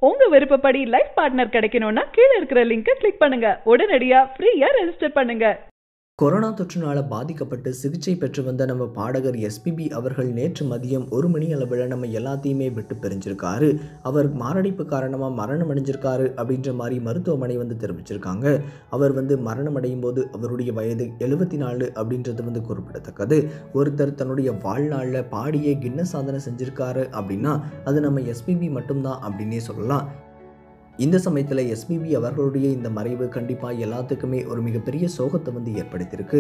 உங்க விருப்பப்படி life partner கிடைக்கணும்னா கீழே இருக்கிற லிங்கை கிளிக் பண்ணுங்க உடனடியா ஃப்ரீயா ரெஜிஸ்டர் பண்ணுங்க கொரோனா தொற்றுனால பாதிக்கப்பட்டு சிகிச்சை பெற்று வந்த நம்ம பாடகர் எஸ்பிபி அவர்கள் நேற்று மதியம் ஒரு மணி அளவில் நம்ம எல்லாத்தையுமே விட்டு பிரிஞ்சிருக்காரு அவர் மாரடைப்பு காரணமாக மரணம் அடைஞ்சிருக்காரு அப்படின்ற மாதிரி மருத்துவமனை வந்து தெரிவிச்சிருக்காங்க அவர் வந்து மரணம் அடையும் போது அவருடைய வயது எழுபத்தி நாலு அப்படின்றது வந்து குறிப்பிடத்தக்கது ஒருத்தர் தன்னுடைய வாழ்நாளில் பாடியே கின்னஸ் சாதனை செஞ்சிருக்காரு அப்படின்னா அது நம்ம எஸ்பிபி மட்டும்தான் அப்படின்னே சொல்லலாம் இந்த சமயத்தில் எஸ்பிபி அவர்களுடைய இந்த மறைவு கண்டிப்பாக எல்லாத்துக்குமே ஒரு மிகப்பெரிய சோகத்தை வந்து ஏற்படுத்தியிருக்கு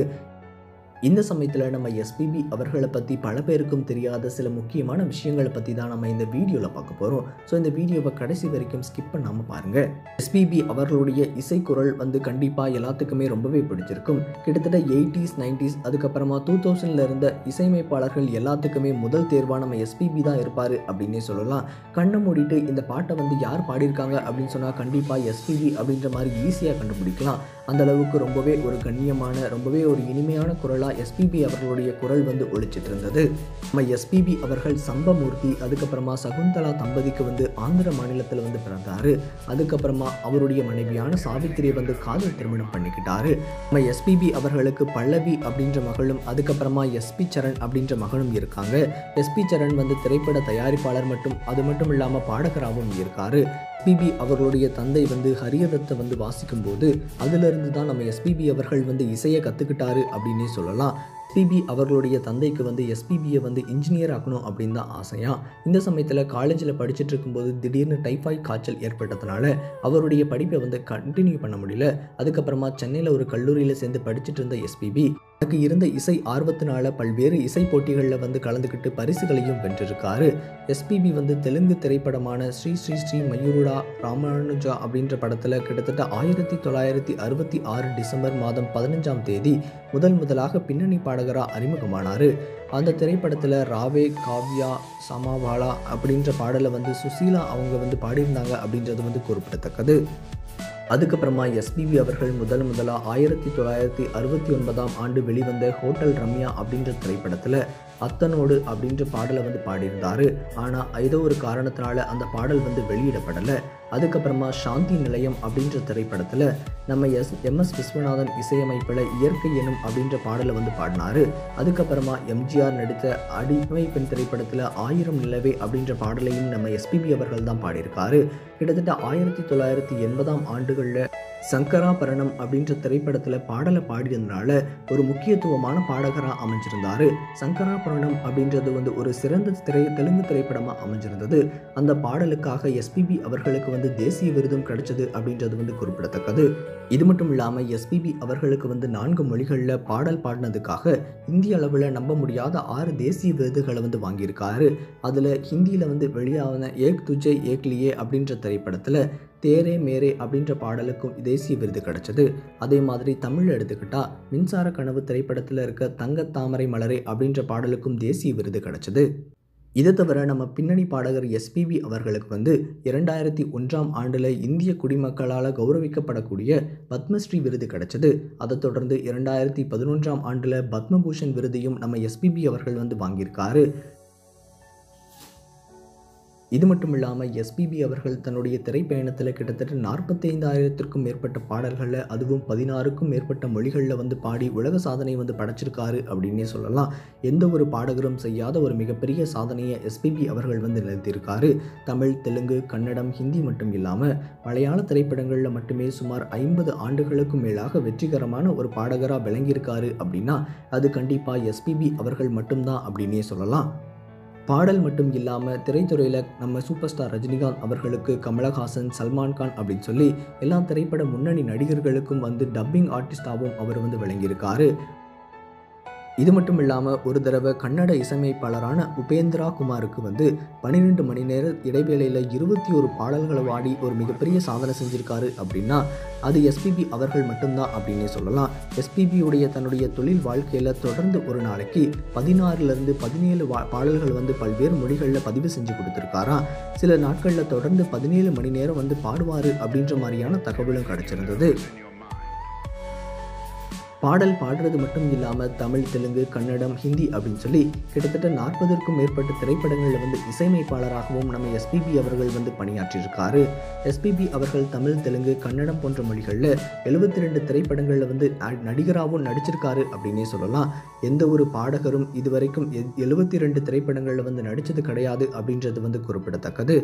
இந்த சமயத்தில் நம்ம எஸ்பிபி அவர்களை பற்றி பல பேருக்கும் தெரியாத சில முக்கியமான விஷயங்களை பற்றி தான் நம்ம இந்த வீடியோவில் பார்க்க போகிறோம் ஸோ இந்த வீடியோவை கடைசி வரைக்கும் ஸ்கிப் பண்ணாமல் பாருங்கள் எஸ்பிபி அவர்களுடைய இசைக்குரல் வந்து கண்டிப்பாக எல்லாத்துக்குமே ரொம்பவே பிடிச்சிருக்கும் கிட்டத்தட்ட எயிட்டிஸ் நைன்டிஸ் அதுக்கப்புறமா டூ தௌசண்டில் இருந்த இசையமைப்பாளர்கள் எல்லாத்துக்குமே முதல் தேர்வாக நம்ம எஸ்பிபி தான் இருப்பார் அப்படின்னே சொல்லலாம் கண்ணை மூடிட்டு இந்த பாட்டை வந்து யார் பாடியிருக்காங்க அப்படின்னு சொன்னால் கண்டிப்பாக எஸ்பிபி அப்படின்ற மாதிரி ஈஸியாக கண்டுபிடிக்கலாம் அந்த அளவுக்கு ரொம்பவே ஒரு கண்ணியமான ரொம்பவே ஒரு இனிமையான குரலாக எஸ்பிபி அவர்களுடைய குரல் வந்து ஒழிச்சிட்டு இருந்தது நம்ம எஸ்பிபி அவர்கள் சம்பமூர்த்தி அதுக்கப்புறமா சகுந்தலா தம்பதிக்கு வந்து ஆந்திர மாநிலத்தில் வந்து பிறந்தாரு அதுக்கப்புறமா அவருடைய மனைவியான சாவித்திரியை வந்து காதல் திருமணம் பண்ணிக்கிட்டாரு நம்ம எஸ்பிபி அவர்களுக்கு பல்லவி அப்படின்ற மகளும் அதுக்கப்புறமா எஸ்பி சரண் அப்படின்ற மகனும் இருக்காங்க எஸ்பி சரண் வந்து திரைப்பட தயாரிப்பாளர் மட்டும் அது மட்டும் இல்லாமல் பாடகராகவும் இருக்காரு எஸ்பிபி அவர்களுடைய தந்தை வந்து ஹரியதத்தை வந்து வாசிக்கும் போது அதிலிருந்து தான் நம்ம எஸ்பிபி அவர்கள் வந்து இசையை கற்றுக்கிட்டாரு அப்படின்னே சொல்லலாம் எஸ்பிபி அவர்களுடைய தந்தைக்கு வந்து எஸ்பிபியை வந்து இன்ஜினியர் ஆக்கணும் அப்படின்னு தான் ஆசையா இந்த சமயத்தில் காலேஜில் படிச்சுட்டு இருக்கும்போது திடீர்னு டைஃபாய்ட் காய்ச்சல் ஏற்பட்டதுனால அவருடைய படிப்பை வந்து கண்டினியூ பண்ண முடியல அதுக்கப்புறமா சென்னையில் ஒரு கல்லூரியில் சேர்ந்து படிச்சுட்டு இருந்த எஸ்பிபி எனக்கு இருந்த இசை ஆர்வத்தினால பல்வேறு இசை போட்டிகளில் வந்து கலந்துக்கிட்டு பரிசுகளையும் வென்றிருக்காரு எஸ்பிபி வந்து தெலுங்கு திரைப்படமான ஸ்ரீ ஸ்ரீ ஸ்ரீ மயூருடா ராமானுஜா அப்படின்ற படத்தில் கிட்டத்தட்ட ஆயிரத்தி தொள்ளாயிரத்தி அறுபத்தி ஆறு டிசம்பர் மாதம் பதினஞ்சாம் தேதி முதல் முதலாக பின்னணி பாடகராக அறிமுகமானார் அந்த திரைப்படத்தில் ராவே காவ்யா சமாவாலா அப்படின்ற பாடலை வந்து சுசீலா அவங்க வந்து பாடியிருந்தாங்க அப்படின்றது வந்து குறிப்பிடத்தக்கது அதுக்கப்புறமா எஸ்பிபி அவர்கள் முதல் முதலாக ஆயிரத்தி தொள்ளாயிரத்தி அறுபத்தி ஒன்பதாம் ஆண்டு வெளிவந்த ஹோட்டல் ரம்யா அப்படின்ற திரைப்படத்தில் அத்தனோடு அப்படின்ற பாடலை வந்து பாடியிருந்தார் ஆனால் ஏதோ ஒரு காரணத்தினால அந்த பாடல் வந்து வெளியிடப்படலை அதுக்கப்புறமா சாந்தி நிலையம் அப்படின்ற திரைப்படத்தில் நம்ம எஸ் எம்எஸ் விஸ்வநாதன் இசையமைப்பில் இயற்கை எனும் அப்படின்ற பாடலை வந்து பாடினார் அதுக்கப்புறமா எம்ஜிஆர் நடித்த அடிமை பெண் திரைப்படத்தில் ஆயிரம் நிலவே அப்படின்ற பாடலையும் நம்ம எஸ்பிபி அவர்கள் தான் பாடியிருக்காரு கிட்டத்தட்ட ஆயிரத்தி தொள்ளாயிரத்தி எண்பதாம் ஆண்டுகளில் சங்கராபரணம் அப்படின்ற திரைப்படத்தில் பாடலை பாடியிருந்தனால ஒரு முக்கியத்துவமான பாடகராக அமைஞ்சிருந்தார் சங்கராபரணம் அப்படின்றது வந்து ஒரு சிறந்த திரை தெலுங்கு திரைப்படமாக அமைஞ்சிருந்தது அந்த பாடலுக்காக எஸ்பிபி அவர்களுக்கு வந்து தேசிய விருதும் கிடைச்சது அப்படின்றது வந்து குறிப்பிடத்தக்கது இது மட்டும் இல்லாமல் எஸ்பிபி அவர்களுக்கு வந்து நான்கு மொழிகளில் பாடல் பாடினதுக்காக இந்திய அளவில் நம்ப முடியாத ஆறு தேசிய விருதுகளை வந்து வாங்கியிருக்காரு அதில் ஹிந்தியில் வந்து வெளியான ஏக் துஜே ஏக் லியே அப்படின்ற திரைப்படத்தில் தேரே மேரே அப்படின்ற பாடலுக்கும் தேசிய விருது கிடைச்சது அதே மாதிரி தமிழ் எடுத்துக்கிட்டா மின்சார கனவு திரைப்படத்தில் இருக்க தங்க தாமரை மலரே அப்படின்ற பாடலுக்கும் தேசிய விருது கிடைச்சது இதை தவிர நம்ம பின்னணி பாடகர் எஸ்பிபி அவர்களுக்கு வந்து இரண்டாயிரத்தி ஒன்றாம் ஆண்டில் இந்திய குடிமக்களால் கௌரவிக்கப்படக்கூடிய பத்மஸ்ரீ விருது கிடைச்சது அதை தொடர்ந்து இரண்டாயிரத்தி பதினொன்றாம் ஆண்டில் பத்மபூஷன் விருதையும் நம்ம எஸ்பிபி அவர்கள் வந்து வாங்கியிருக்காரு இது மட்டும் இல்லாமல் எஸ்பிபி அவர்கள் தன்னுடைய திரைப்பயணத்தில் கிட்டத்தட்ட நாற்பத்தைந்தாயிரத்திற்கும் மேற்பட்ட பாடல்களில் அதுவும் பதினாறுக்கும் மேற்பட்ட மொழிகளில் வந்து பாடி உலக சாதனை வந்து படைச்சிருக்காரு அப்படின்னே சொல்லலாம் எந்த ஒரு பாடகரும் செய்யாத ஒரு மிகப்பெரிய சாதனையை எஸ்பிபி அவர்கள் வந்து நிறுத்தியிருக்காரு தமிழ் தெலுங்கு கன்னடம் ஹிந்தி மட்டும் இல்லாமல் மலையாள திரைப்படங்களில் மட்டுமே சுமார் ஐம்பது ஆண்டுகளுக்கும் மேலாக வெற்றிகரமான ஒரு பாடகராக விளங்கியிருக்காரு அப்படின்னா அது கண்டிப்பாக எஸ்பிபி அவர்கள் மட்டும்தான் அப்படின்னே சொல்லலாம் பாடல் மட்டும் இல்லாமல் திரைத்துறையில் நம்ம சூப்பர் ஸ்டார் ரஜினிகாந்த் அவர்களுக்கு கமலஹாசன் சல்மான் கான் அப்படின்னு சொல்லி எல்லா திரைப்பட முன்னணி நடிகர்களுக்கும் வந்து டப்பிங் ஆர்டிஸ்டாகவும் அவர் வந்து விளங்கியிருக்காரு இது மட்டும் இல்லாமல் ஒரு தடவை கன்னட இசையமைப்பாளரான உபேந்திரா குமாருக்கு வந்து பன்னிரெண்டு மணி நேர இடைவேளையில் இருபத்தி ஒரு பாடல்களை வாடி ஒரு மிகப்பெரிய சாதனை செஞ்சுருக்காரு அப்படின்னா அது எஸ்பிபி அவர்கள் மட்டும்தான் அப்படின்னே சொல்லலாம் எஸ்பிபியுடைய தன்னுடைய தொழில் வாழ்க்கையில் தொடர்ந்து ஒரு நாளைக்கு பதினாறுலேருந்து பதினேழு வா பாடல்கள் வந்து பல்வேறு மொழிகளில் பதிவு செஞ்சு கொடுத்துருக்காராம் சில நாட்களில் தொடர்ந்து பதினேழு மணி நேரம் வந்து பாடுவார் அப்படின்ற மாதிரியான தகவலும் கிடச்சிருந்தது பாடல் பாடுறது மட்டும் இல்லாமல் தமிழ் தெலுங்கு கன்னடம் ஹிந்தி அப்படின்னு சொல்லி கிட்டத்தட்ட நாற்பதற்கும் மேற்பட்ட திரைப்படங்களில் வந்து இசையமைப்பாளராகவும் நம்ம எஸ்பிபி அவர்கள் வந்து பணியாற்றியிருக்காரு எஸ்பிபி அவர்கள் தமிழ் தெலுங்கு கன்னடம் போன்ற மொழிகளில் எழுபத்தி ரெண்டு திரைப்படங்களில் வந்து ந- நடிகராகவும் நடிச்சிருக்காரு அப்படின்னே சொல்லலாம் எந்த ஒரு பாடகரும் இதுவரைக்கும் எழுபத்தி ரெண்டு திரைப்படங்களில் வந்து நடித்தது கிடையாது அப்படின்றது வந்து குறிப்பிடத்தக்கது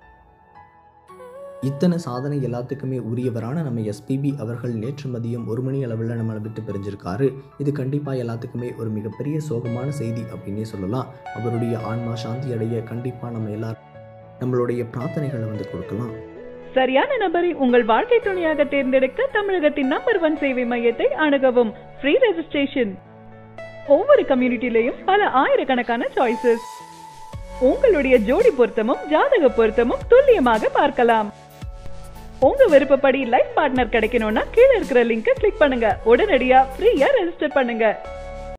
இத்தனை சாதனை எல்லாத்துக்குமே உரியவரான நம்ம எஸ்பிபி அவர்கள் நேற்று மதியம் ஒரு மணி அளவில் நம்மளை விட்டு பிரிஞ்சிருக்காரு இது கண்டிப்பாக எல்லாத்துக்குமே ஒரு மிகப்பெரிய சோகமான செய்தி அப்படின்னே சொல்லலாம் அவருடைய ஆன்மா சாந்தி அடைய கண்டிப்பாக நம்ம எல்லாரும் நம்மளுடைய பிரார்த்தனைகளை வந்து கொடுக்கலாம் சரியான நபரை உங்கள் வாழ்க்கை துணையாக தேர்ந்தெடுக்க தமிழகத்தின் நம்பர் ஒன் சேவை மையத்தை அணுகவும் ஃப்ரீ ரெஜிஸ்ட்ரேஷன் ஒவ்வொரு கம்யூனிட்டிலையும் பல ஆயிரக்கணக்கான சாய்ஸஸ் உங்களுடைய ஜோடி பொருத்தமும் ஜாதக பொருத்தமும் துல்லியமாக பார்க்கலாம் உங்க விருப்பப்படி லைஃப் பார்ட்னர் கிடைக்கணும்னா கீழே இருக்கிற லிங்கை கிளிக் பண்ணுங்க உடனடியா ஃப்ரீயா ரெஜிஸ்டர் பண்ணுங்க